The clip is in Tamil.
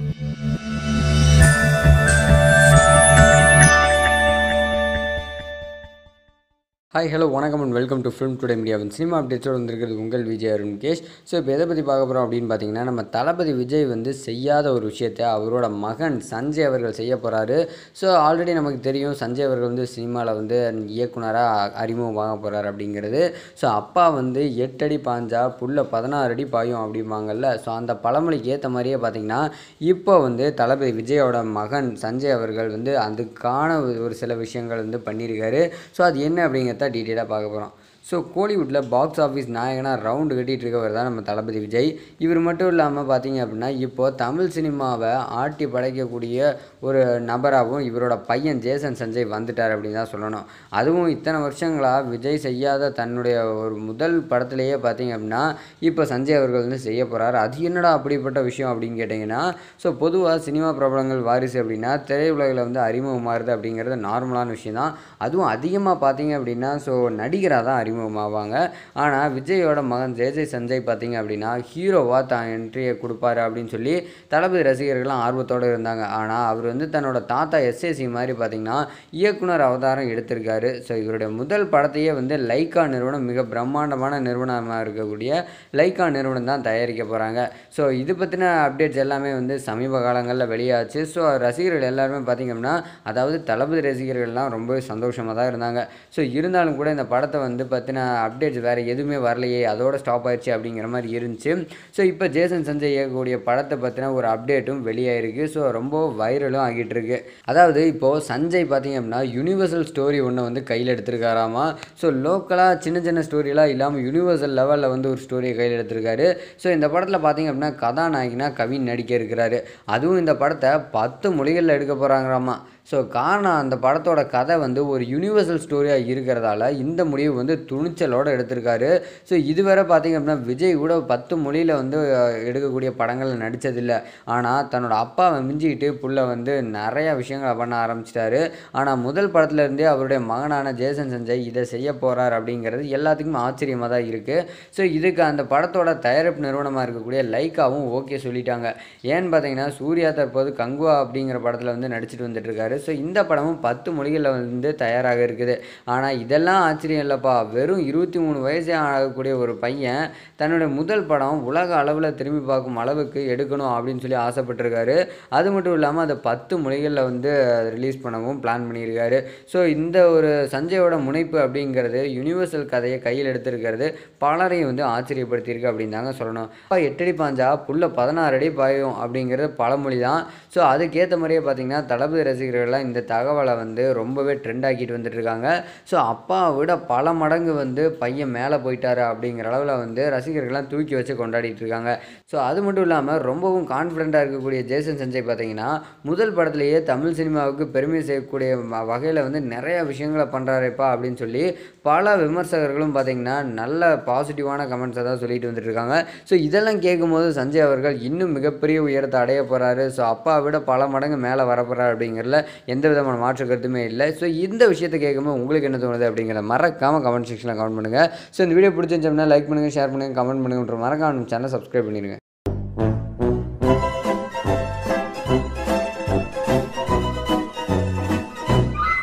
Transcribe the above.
ஹாய் ஹலோ வணக்கம் and welcome to film today மீடியாவின் சினிமா அப்டேட்ஸோடு வந்திருக்கிறது உங்கள் விஜய் அருண் கேஷ் ஸோ இப்போ எதை பற்றி பார்க்க போகிறோம் அப்படின்னு பார்த்தீங்கன்னா நம்ம தளபதி விஜய் வந்து செய்யாத ஒரு விஷயத்தை அவரோட மகன் சஞ்சய் அவர்கள் செய்ய போகிறாரு ஸோ ஆல்ரெடி நமக்கு தெரியும் சஞ்சய் அவர்கள் வந்து சினிமாவில் வந்து இயக்குனராக அறிமுகமாக போகிறார் அப்படிங்கிறது ஸோ அப்பா வந்து எட்டடி பாஞ்சா புல்ல பதினாறு அடி பாயும் அப்படிம்பாங்கல்ல ஸோ அந்த பழமொழிக்கு ஏற்ற மாதிரியே பார்த்தீங்கன்னா இப்போ வந்து தளபதி விஜயோட மகன் சஞ்சய் அவர்கள் வந்து அதுக்கான ஒரு சில விஷயங்கள் வந்து பண்ணியிருக்காரு ஸோ அது என்ன அப்படிங்கிறத டீட்டெயிலாக பார்க்க போகிறோம் ஸோ கோலிவுட்டில் பாக்ஸ் ஆஃபீஸ் நாயகனாக ரவுண்டு கட்டிகிட்டு இருக்கவர் தான் நம்ம தளபதி விஜய் இவர் மட்டும் இல்லாமல் பார்த்தீங்க அப்படின்னா இப்போது தமிழ் சினிமாவை ஆட்டி படைக்கக்கூடிய ஒரு நபராகவும் இவரோட பையன் ஜேசன் சஞ்சய் வந்துட்டார் அப்படின்னு தான் சொல்லணும் அதுவும் இத்தனை வருஷங்களாக விஜய் செய்யாத தன்னுடைய ஒரு முதல் படத்துலேயே பார்த்தீங்க அப்படின்னா இப்போ சஞ்சய் அவர்கள் வந்து செய்ய போகிறார் அது என்னடா அப்படிப்பட்ட விஷயம் அப்படின்னு கேட்டிங்கன்னா ஸோ பொதுவாக சினிமா பிரபலங்கள் வாரிசு அப்படின்னா திரையுலகில் வந்து அறிமுகமாகுது அப்படிங்கிறது நார்மலான விஷயம் தான் அதுவும் அதிகமாக பார்த்தீங்க அப்படின்னா ஸோ நடிகராக தான் அறிமுகமாவாங்க ஆனால் விஜயோட மகன் ஜெய ஜெய் சஞ்சய் பார்த்தீங்க அப்படின்னா ஹீரோவாக தான் என்ட்ரியை கொடுப்பாரு அப்படின்னு சொல்லி தளபதி ரசிகர்கள்லாம் ஆர்வத்தோடு இருந்தாங்க ஆனால் அவர் வந்து தன்னோட தாத்தா எஸ்ஏசி மாதிரி பார்த்தீங்கன்னா இயக்குனர் அவதாரம் எடுத்திருக்காரு ஸோ இவருடைய முதல் படத்தையே வந்து லைக்கா நிறுவனம் மிக பிரம்மாண்டமான நிறுவனமாக இருக்கக்கூடிய லைக்கா நிறுவனம் தான் தயாரிக்க போகிறாங்க ஸோ இது பற்றின அப்டேட்ஸ் எல்லாமே வந்து சமீப காலங்களில் வெளியாச்சு ஸோ ரசிகர்கள் எல்லாருமே பார்த்திங்க அப்படின்னா அதாவது தளபதி ரசிகர்கள்லாம் ரொம்பவே சந்தோஷமாக தான் இருந்தாங்க ஸோ இருந்தாலும் கூட இந்த படத்தை வந்து பற்றின அப்டேட்ஸ் வேறு எதுவுமே வரலையே அதோட ஸ்டாப் ஆயிடுச்சு அப்படிங்கிற மாதிரி இருந்துச்சு ஸோ இப்போ ஜேசன் சஞ்சய் இயக்கக்கூடிய படத்தை பற்றின ஒரு அப்டேட்டும் வெளியாயிருக்கு ஸோ ரொம்ப வைரலும் ஆகிட்டு இருக்கு அதாவது இப்போது சஞ்சய் பார்த்திங்க அப்படின்னா யூனிவர்சல் ஸ்டோரி ஒன்று வந்து கையில் எடுத்திருக்காராமா ஸோ லோக்கலாக சின்ன சின்ன ஸ்டோரியெலாம் இல்லாமல் யூனிவர்சல் லெவலில் வந்து ஒரு ஸ்டோரியை கையில் எடுத்திருக்காரு ஸோ இந்த படத்தில் பார்த்திங்க அப்படின்னா கதாநாயகினா கவின் நடிக்க இருக்கிறாரு அதுவும் இந்த படத்தை பத்து மொழிகளில் எடுக்க போகிறாங்களாமா ஸோ காரணம் அந்த படத்தோட கதை வந்து ஒரு யூனிவர்சல் ஸ்டோரியாக இருக்கிறதால இந்த முடிவு வந்து துணிச்சலோடு எடுத்திருக்காரு ஸோ இதுவரை பார்த்திங்க அப்படின்னா விஜய் கூட பத்து மொழியில் வந்து அஹ், எடுக்கக்கூடிய படங்களில் நடித்ததில்லை ஆனால் தன்னோட அப்பாவை மிஞ்சிக்கிட்டு புள்ள வந்து நிறையா விஷயங்களை பண்ண ஆரம்பிச்சிட்டாரு ஆனால் முதல் படத்துல இருந்தே அவருடைய மகனான ஜேசன் சஞ்சய் இதை செய்ய போகிறார் அப்படிங்கிறது எல்லாத்துக்குமே ஆச்சரியமாக தான் இருக்குது ஸோ இதுக்கு அந்த படத்தோட தயாரிப்பு நிறுவனமாக இருக்கக்கூடிய லைக்காவும் ஓகே சொல்லிட்டாங்க ஏன்னு பார்த்தீங்கன்னா சூர்யா தற்போது கங்குவா அப்படிங்கிற படத்தில் வந்து நடிச்சிட்டு வந்துட்டு இருக்காரு ஸோ இந்த படமும் பத்து மொழிகளில் வந்து தயாராக இருக்குது ஆனால் இதெல்லாம் ஆச்சரியம் இல்லைப்பா வெறும் இருபத்தி மூணு வயசே ஆகக்கூடிய ஒரு பையன் தன்னுடைய முதல் படம் உலக அளவில் திரும்பி பார்க்கும் அளவுக்கு எடுக்கணும் அப்படின்னு சொல்லி ஆசைப்பட்டிருக்காரு அது மட்டும் இல்லாமல் அதை பத்து மொழிகளில் வந்து ரிலீஸ் பண்ணவும் பிளான் பண்ணியிருக்காரு ஸோ இந்த ஒரு சஞ்சயோட முனைப்பு அப்படிங்கிறது யுனிவர்சல் கதையை கையில் எடுத்திருக்கிறது பலரையும் வந்து ஆச்சரியப்படுத்தியிருக்கு அப்படின்னு தாங்க சொல்லணும் அப்பா எட்டடி பாஞ்சா புல்ல பதினாறு அடி பாயும் அப்படிங்கிறது பழமொழி தான் ஸோ அதுக்கேற்ற மாதிரியே பார்த்தீங்கன்னா தளபதி ரசிகர்கள்லாம் இந்த தகவலை வந்து ரொம்பவே ட்ரெண்ட் ஆக்கிட்டு வந்துட்டு இருக்காங்க ஸோ அப்பாவை விட பல மடங்கு வந்து பையன் மேலே போயிட்டாரு அப்படிங்கிற அளவில் வந்து ரசிகர்கள்லாம் தூக்கி வச்சு கொண்டாடிட்டு இருக்காங்க ஸோ அது மட்டும் இல்லாமல் ரொம்பவும் கான்ஃபிடென்ட்டாக இருக்கக்கூடிய ஜேசன் சஞ்சய் பார்த்தீங்கன்னா முதல் படத்துலேயே தமிழ் சினிமாவுக்கு பெருமை செய்யக்கூடிய வகையில் வந்து நிறைய விஷயங்களை பண்ணுறாருப்பா அப்படின்னு சொல்லி பல விமர்சகர்களும் பார்த்தீங்கன்னா நல்ல பாசிட்டிவான கமெண்ட்ஸை தான் சொல்லிட்டு வந்துட்டு இருக்காங்க ஸோ இதெல்லாம் கேட்கும்போது சஞ்சய் அவர்கள் இன்னும் மிகப்பெரிய உயரத்தை அடைய போகிறாரு ஸோ அப்பாவை விட பல மடங்கு மேலே வரப்போகிறார் அப்படிங்கிறதுல எந்த விதமான மாற்று கருத்துமே இல்லை ஸோ இந்த விஷயத்தை கேட்கும்போது உங்களுக்கு என்ன தோணுது அப்படிங்கிறத மறக்காமல் கமெண்ட் செக்ஷனில் கமெண்ட் பண்ணுங்கள் ஸோ இந்த வீடியோ பிடிச்சிருந்துச்சுன்னா லைக் பண்ணுங்கள் ஷேர் பண்ணுங்கள் கமெண்ட் பண்ணுங்கள் மறக்காம சேனல் சப்ஸ்கிரைப் பண்ணிடுங்க